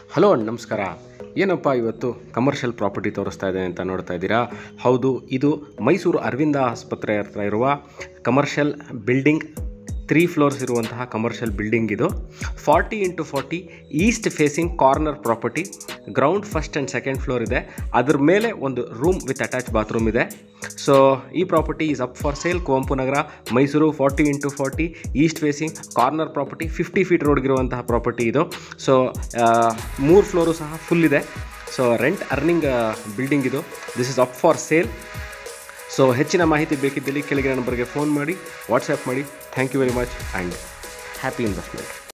hello ನಮಸ್ಕಾರ ಏನಪ್ಪ ಇವತ್ತು ಕಮರ್ಷಿಯಲ್ ಪ್ರಾಪರ್ಟಿ ತೋರಿಸ್ತಾ ಇದೆ ಅಂತ ನೋಡ್ತಾ ಇದ್ದೀರಾ ಹೌದು ಇದು ಮೈಸೂರು ಅರವಿಂದ ಆಸ್ಪತ್ರೆ ಹತ್ರ ಇರುವ ಕಮರ್ಷಿಯಲ್ ಬಿಲ್ಡಿಂಗ್ ತ್ರೀ ಫ್ಲೋರ್ಸ್ ಇರುವಂತಹ ಕಮರ್ಷಿಯಲ್ ಬಿಲ್ಡಿಂಗ್ ಇದು forty into forty east facing corner property ground first and second floor ಇದೆ ಅದ್ರ ಮೇಲೆ ಒಂದು ರೂಮ್ ವಿತ್ ಅಟ್ಯಾಚ್ ಬಾತ್ರೂಮ್ ಇದೆ ಸೊ ಈ property is up for sale Kuvempu Nagar Mysuru forty into forty east facing corner property fifty feet ರೋಡ್ಗಿರುವಂತಹ property ಇದು so ಮೂರು floor ಸಹ ಫುಲ್ ಇದೆ ಸೊ ರೆಂಟ್ ಅರ್ನಿಂಗ್ ಬಿಲ್ಡಿಂಗ್ ಇದು this is up for sale so ಹೆಚ್ಚಿನ ಮಾಹಿತಿ ಬೇಕಿದ್ದಲ್ಲಿ ಕೆಳಗಿನ ನಂಬರ್ಗೆ ಫೋನ್ ಮಾಡಿ ವಾಟ್ಸ್ಆ್ಯಪ್ ಮಾಡಿ thank you very much and happy investment